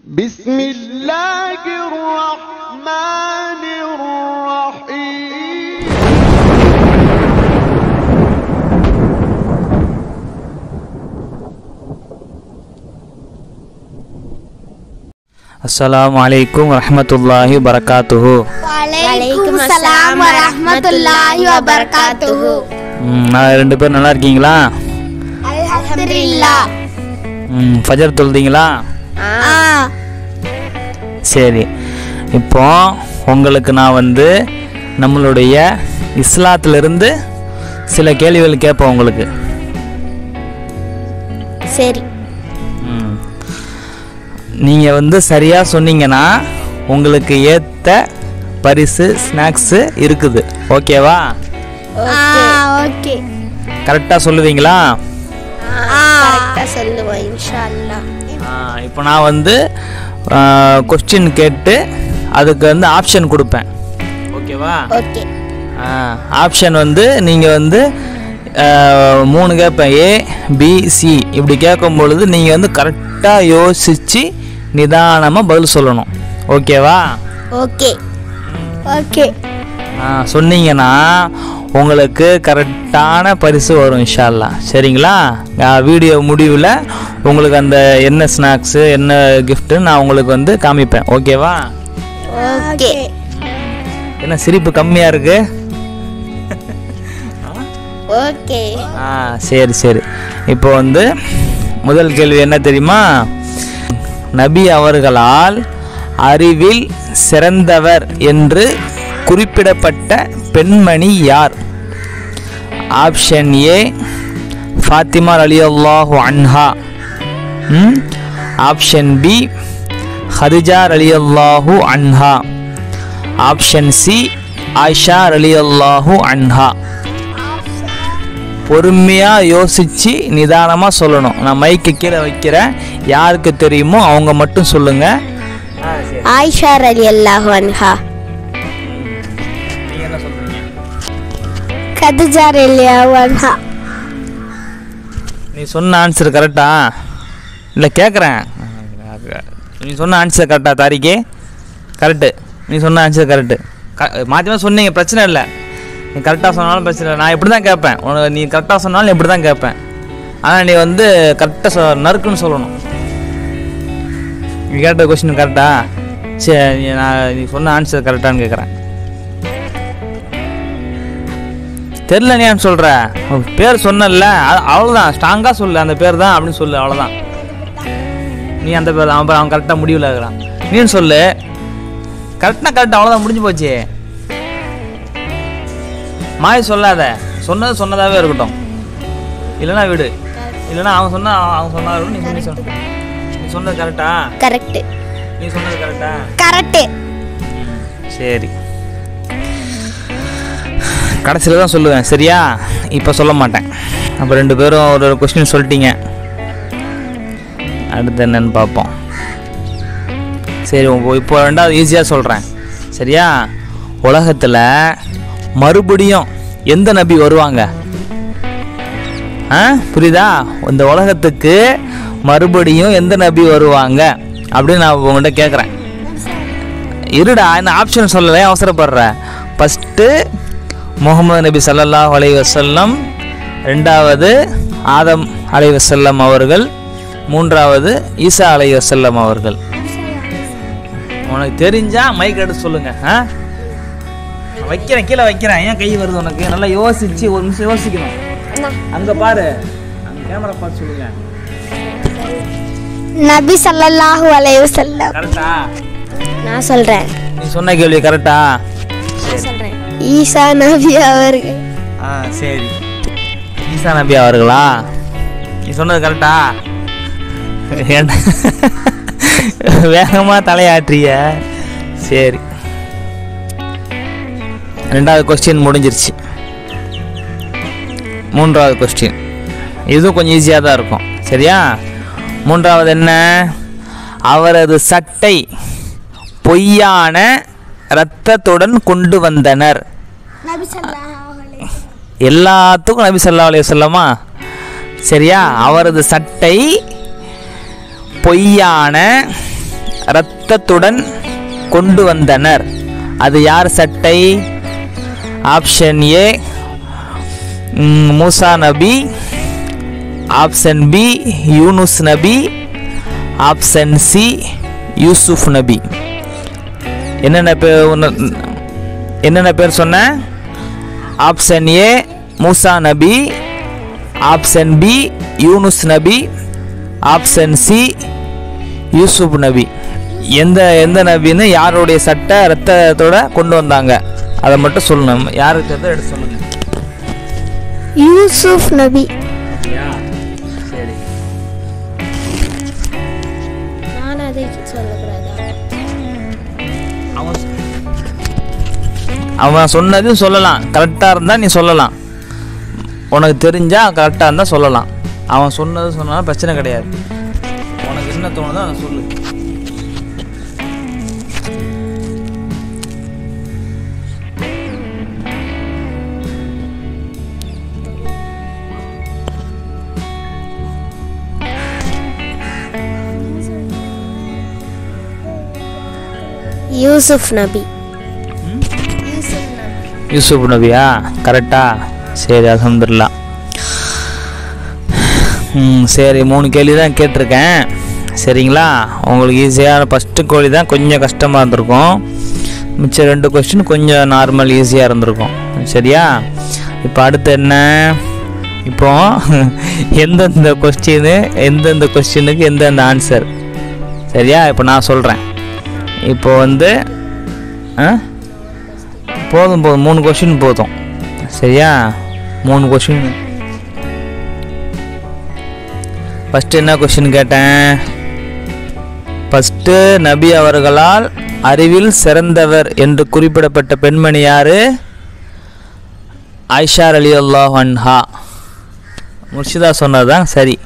بسم الله الرحمن الرحيم அஸ்ஸலாமு அலைக்கும் வரஹ்மத்துல்லாஹி வரகாத்துஹு வலைக்கும் அஸ்ஸலாம் வரஹ்மத்துல்லாஹி வபரகாத்துஹு ம், நான் ரெண்டு பேரும் நல்லா இருக்கீங்களா அல்ஹம்துலில்லாஹ் ம், ஃபஜர் தொழுதீங்களா ஆ சரி இப்போ உங்களுக்கு நான் வந்து நம்மளுடைய இஸ்லாத்திலிருந்து சில கேள்விகள் கேட்பேன் உங்களுக்கு சரி ம். நீங்க வந்து சரியா சொன்னீங்கன்னா உங்களுக்கு ஏத்த பரிசு ஸ்நாக்ஸு இருக்குது ஓகேவா ஆ ஓகே கரெக்டாக சொல்லுவீங்களா ஆ கரெக்ட்டா சொல்லுவோம் இன்ஷா அல்லாஹ் ஆ, இப்போ நான் வந்து கொஸ்டின் கேட்டு அதுக்கு வந்து ஆப்ஷன் கொடுப்பேன் ஓகேவா ஓகே ஆப்ஷன் வந்து நீங்கள் வந்து ஆ, மூணு கேட்பேன் ஏ பி சி இப்படி கேட்கும் பொழுது நீங்கள் வந்து கரெக்டாக யோசித்து நிதானமாக பதில் சொல்லணும் ஓகேவா ஓகே ஓகே ஆ, சொன்னீங்கன்னா உங்களுக்கு கரெக்டான பரிசு வரும் இன்ஷால்லா சரிங்களா ஆ, வீடியோ முடிவில் உங்களுக்கு அந்த என்ன ஸ்நாக்ஸு என்ன கிஃப்ட்டு நான் உங்களுக்கு வந்து காமிப்பேன் ஓகேவா ஓகே என்ன சிரிப்பு கம்மியாக இருக்கு ஓகே ஆ சரி சரி இப்போ வந்து முதல் கேள்வி என்ன தெரியுமா நபி அவர்களால் அறிவில் சிறந்தவர் என்று குறிப்பிடப்பட்ட பெண்மணி யார் ஆப்ஷன் ஏ ஃபாத்திமா அலி அல்லாஹு அன்ஹா ம்? ஆப்ஷன் பி ஹதிஜா அலி அல்லாஹு அன்ஹா ஆப்ஷன் சி ஆயிஷா அலி அல்லாஹு அன்ஹா பொறுமையாக யோசித்து நிதானமாக சொல்லணும் நான் மைக்கு கீழே வைக்கிறேன் யாருக்கு தெரியுமோ அவங்க மட்டும் சொல்லுங்கள் ஆயிஷா ரலியல்லாஹு அன்ஹா நீங்கள் என்ன சொல்கிறீங்க கதிஜா ரலியல்லாஹு அன்ஹா நீ சொன்ன ஆன்சர் கரெக்டா இல்லை கேட்குறேன் நீ சொன்ன ஆன்சர் கரெக்டா தாரிக்கு கரெக்டு நீ சொன்ன ஆன்சர் கரெக்டு க மாற்றி மாற்றி சொன்னீங்க பிரச்சனை இல்லை நீ கரெக்டாக சொன்னாலும் பிரச்சனை இல்லை நான் இப்படி தான் கேட்பேன் உனக்கு நீ கரெக்டாக சொன்னாலும் இப்படி தான் கேட்பேன் ஆனால் நீ வந்து கரெக்டாக சொ நறுக்குன்னு சொல்லணும் நீ கேட்ட கொஸ்டின் கரெக்டா சரி நீ நான் நீ சொன்ன ஆன்சர் கரெக்டான்னு கேட்குறேன் தெரில நீ ஏன் சொல்கிற பேர் சொன்னல அவ்வளோதான் ஸ்ட்ராங்காக சொல்லு அந்த பேர் தான் அப்படின்னு சொல்லு அவ்வளோதான் நீ அந்த பேர் அவன் பாரு, அவன் கரெக்டாக முடிவில் இருக்கிறான் நீன்னு சொல்லு கரெக்டாக கரெக்டாக அவ்வளோதான் முடிஞ்சு போச்சு மாய் சொல்லாத சொன்னது சொன்னதாகவே இருக்கட்டும் இல்லைன்னா விடு இல்லைன்னா அவன் சொன்னா அவன் அவன் சொன்னா இருக்கட்டும், நீ சொல்லி சொன்ன நீ சொன்னது கரெக்டா கரெக்ட் நீ சொன்னது கரெக்டா கரெக்ட் சரி கடைசியில் தான் சொல்லுவேன் சரியா இப்போ சொல்ல மாட்டேன் அப்போ ரெண்டு பேரும் ஒரு ஒரு கொஸ்டின் சொல்லிட்டீங்க அடுத்து என்னன்னு பார்ப்போம் சரி உங்க- இப்போ ரெண்டாவது ஈஸியாக சொல்கிறேன் சரியா உலகத்தில் மறுபடியும் எந்த நபி வருவாங்க ஆ புரியுதா இந்த உலகத்துக்கு மறுபடியும் எந்த நபி வருவாங்க அப்படின்னு நான் உங்கள்கிட்ட கேட்குறேன் இருடா இந்த ஆப்ஷன் சொல்லலை அவசரப்படுற ஃபஸ்ட்டு முகமது நபி ஸல்லல்லாஹு அலைஹி வஸல்லம் ரெண்டாவது ஆதம் அலைஹி வஸல்லம் அவர்கள் மூன்றாவது ஈசா அலைஹி வஸல்லம் அவர்கள் உனக்கு தெரிஞ்சா மைக் எடுத்து சொல்லுங்க ஆ நான் வைக்கிறேன் கீழே வைக்கிறேன் ஏன் கை வருது உனக்கு நல்லா யோசிச்சு ஒரு நிமிஷம் யோசிக்கணும் அங்க பாரு அங்க கேமரா பார்த்து சொல்லுங்க நபி ஸல்லல்லாஹு அலைஹி வஸல்லம் கரெக்டா நான் சொல்றேன் நீ சொன்ன கேள்வி கரெக்டா சொல்றேன் ஈசா நபி அவர்கள் ஆ சரி ஈசா நபி அவர்களா நீ சொன்னது கரெக்டா ஏன்டா வேகமாக தலையாட்டுறிய சரி ரெண்டாவது கொஸ்டின் முடிஞ்சிருச்சு மூன்றாவது கொஸ்டின் இதுவும் கொஞ்சம் ஈஸியாக தான் இருக்கும் சரியா மூன்றாவது என்ன அவரது சட்டை பொய்யான இரத்தத்துடன் கொண்டு வந்தனர் நபி ஸல்லல்லாஹு அலைஹி எல்லாத்துக்கும் நபி ஸல்லல்லாஹு அலைஹி வஸல்லமா சரியா அவரது சட்டை பொய்யான இரத்தத்துடன் கொண்டு வந்தனர் அது யார் சட்டை ஆப்ஷன் ஏ ம், மூசா நபி ஆப்ஷன் பி யூனுஸ் நபி ஆப்ஷன் சி யூசுஃப் நபி என்னென்ன பேர் உன்ன- என்னென்ன பேர் சொன்னேன் ஆப்ஷன் ஏ மூசா நபி ஆப்ஷன் பி யூனுஸ் நபி ஆப்ஷன் சி யூசுப் நபி எந்த எந்த நபின்னு யாருடைய சட்டை ரத்தத்தோட கொண்டு வந்தாங்க அதை மட்டும் சொல்லணும் யாருக்கு தெரியுதோ எடுத்து சொல்லுங்க யூசுப் நபி சரி நான் அதை சொல்லக்கூடாதா அவன் அவன் சொன்னதும் சொல்லலாம் கரெக்டாக இருந்தால் நீ சொல்லலாம் உனக்கு தெரிஞ்சா கரெக்டாக இருந்தால் சொல்லலாம் அவன் சொன்னது சொன்னாலும் பிரச்சனை கிடையாது உனக்கு என்ன தோணுதோ அதை சொல்லு யூசுப் நபி யூசுப் நபியா கரெக்டா சரி அல்ஹம்துலில்லாஹ் ம் சரி மூணு கேள்வி தான் கேட்டிருக்கேன் சரிங்களா உங்களுக்கு ஈஸியான ஃபஸ்ட்டு கேள்வி தான் கொஞ்சம் கஷ்டமாக இருந்திருக்கும் மிச்சம் ரெண்டு கொஸ்டின் கொஞ்சம் நார்மல் ஈஸியாக இருந்திருக்கும் சரியா இப்போ அடுத்து என்ன இப்போ எந்தெந்த கொஸ்டின் எந்தெந்த கொஸ்டினுக்கு எந்தெந்த ஆன்சர் சரியா இப்போ நான் சொல்கிறேன் இப்போ வந்து ஆ போதும் போதும் மூணு கொஷின் போதும் சரியா மூணு கொஷின் ஃபஸ்ட்டு என்ன கொஷின் கேட்டேன் ஃபஸ்ட்டு நபி அவர்களால் அறிவில் சிறந்தவர் என்று குறிப்பிடப்பட்ட பெண்மணி யாரு ஐஷார் அலி அல்லாஹ் அன்ஹா முர்ஷிதா சொன்னதுதான் சரி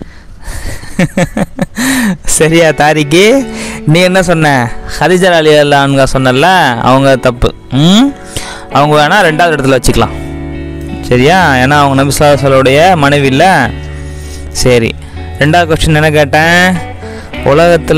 சரியா தாரிக்கு நீ என்ன சொன்ன ஹரிஜர் அலி அல்லான்கா சொன்னல அவங்க தப்பு ம் அவங்க வேணா ரெண்டாவது இடத்துல வச்சுக்கலாம் சரியா ஏன்னா அவங்க நபிசாசலுடைய மனைவி இல்லை சரி ரெண்டாவது கொஸ்டின் என்ன கேட்டேன் உலகத்தில்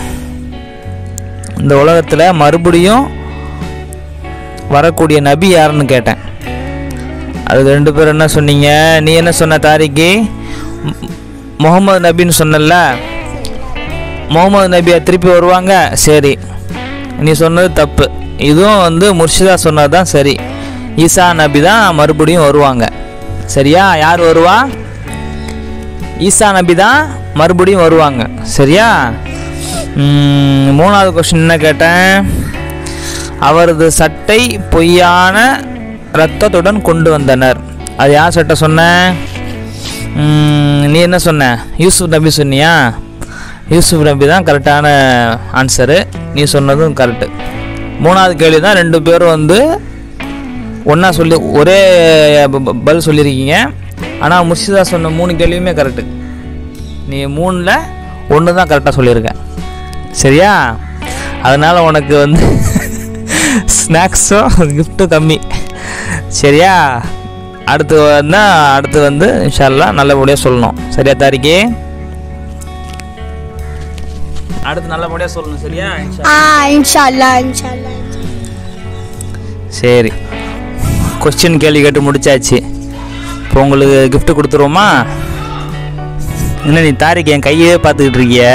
இந்த உலகத்தில் மறுபடியும் வரக்கூடிய நபி யாருன்னு கேட்டேன் அது ரெண்டு பேரும் என்ன சொன்னீங்க நீ என்ன சொன்ன தாரிக்கு மு- முகமது நபின்னு சொன்னல முகமது நபியா திருப்பி வருவாங்க சரி நீ சொன்னது தப்பு இதுவும் வந்து முர்ஷிதா சொன்னது தான் சரி ஈசா நபி தான் மறுபடியும் வருவாங்க சரியா யார் வருவா ஈசா நபி தான் மறுபடியும் வருவாங்க சரியா ம், மூணாவது கொஸ்டின் என்ன கேட்டேன் அவரது சட்டை பொய்யான இரத்தத்துடன் கொண்டு வந்தனர் அது யார் சட்டை சொன்ன ம், நீ என்ன சொன்ன யூசுப் நபி சொன்னியா யூசுப் நபி தான் கரெக்டான ஆன்சரு நீ சொன்னதும் கரெக்டு மூணாவது கேள்வி தான் ரெண்டு பேரும் வந்து ஒன்றா சொல்லி ஒரே ப- ப- பதில் சொல்லியிருக்கீங்க ஆனால் முர்ஷிதா சொன்ன மூணு கேள்வியுமே கரெக்டு நீ மூணில் ஒன்று தான் கரெக்டாக சொல்லியிருக்க சரியா அதனால் உனக்கு வந்து ஸ்நாக்ஸும் கிஃப்ட்டும் கம்மி சரியா அடுத்து வந்தால் அடுத்து வந்து இன்ஷால்லா நல்லபடியாக சொல்லணும் சரியா தாரிக்கு அடுத்து நல்லபடியாக சொல்லணும் சரியா இன்ஷா ஆ இன்ஷா அல்லாஹ் இன்ஷா அல்லாஹ் சரி கொஸ்டின் கேள்வி கேட்டு முடிச்சாச்சு இப்போ உங்களுக்கு gift கொடுத்துருவோமா என்ன நீ தாரிக்கு என் கையே பார்த்துக்கிட்டு இருக்கிய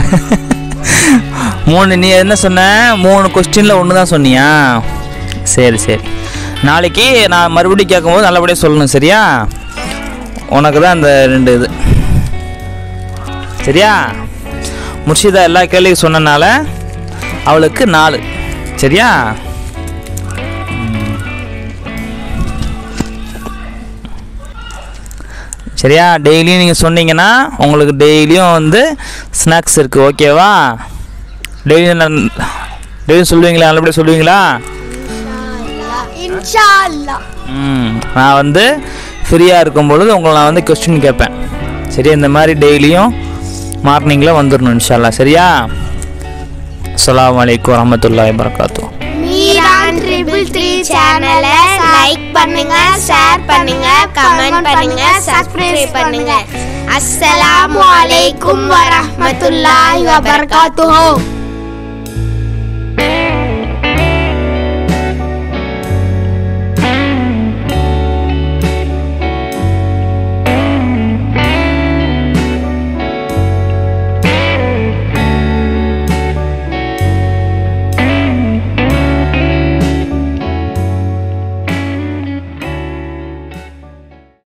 மூணு நீ என்ன சொன்ன மூணு கொஸ்டினில் ஒன்று தான் சொன்னியா சரி சரி நாளைக்கு நான் மறுபடியும் கேட்கும்போது நல்லபடியாக சொல்லணும் சரியா உனக்கு தான் அந்த ரெண்டு இது சரியா முர்ஷிதா எல்லா கேள்வியும் சொன்னனால அவளுக்கு நாலு சரியா சரியா டெய்லியும் நீங்கள் சொன்னீங்கன்னா உங்களுக்கு டெய்லியும் வந்து ஸ்நாக்ஸ் இருக்குது ஓகேவா டெய்லியும் டெய்லியும் சொல்லுவீங்களா நல்லபடியாக சொல்லுவீங்களா இன்ஷா அல்லாஹ் ம் நான் வந்து ஃப்ரீயாக இருக்கும் பொழுது உங்களை நான் வந்து கொஸ்டின் கேட்பேன் சரியா இந்த மாதிரி டெய்லியும் மார்னிங்கில் வந்துடணும் இன்ஷால்லா சரியா அஸ்ஸலாமு அலைக்கும் வரமத்துல்லாஹி வரகாத்தூ மீரான் ட்ரிபிள் த்ரீ சேனலை லைக் பண்ணுங்க ஷேர் பண்ணுங்க கமெண்ட் பண்ணுங்க சப்ஸ்கிரைப் பண்ணுங்க அஸ்ஸலாமு அலைக்கும் வரஹ்மத்துல்லாஹி வபரகாத்துஹு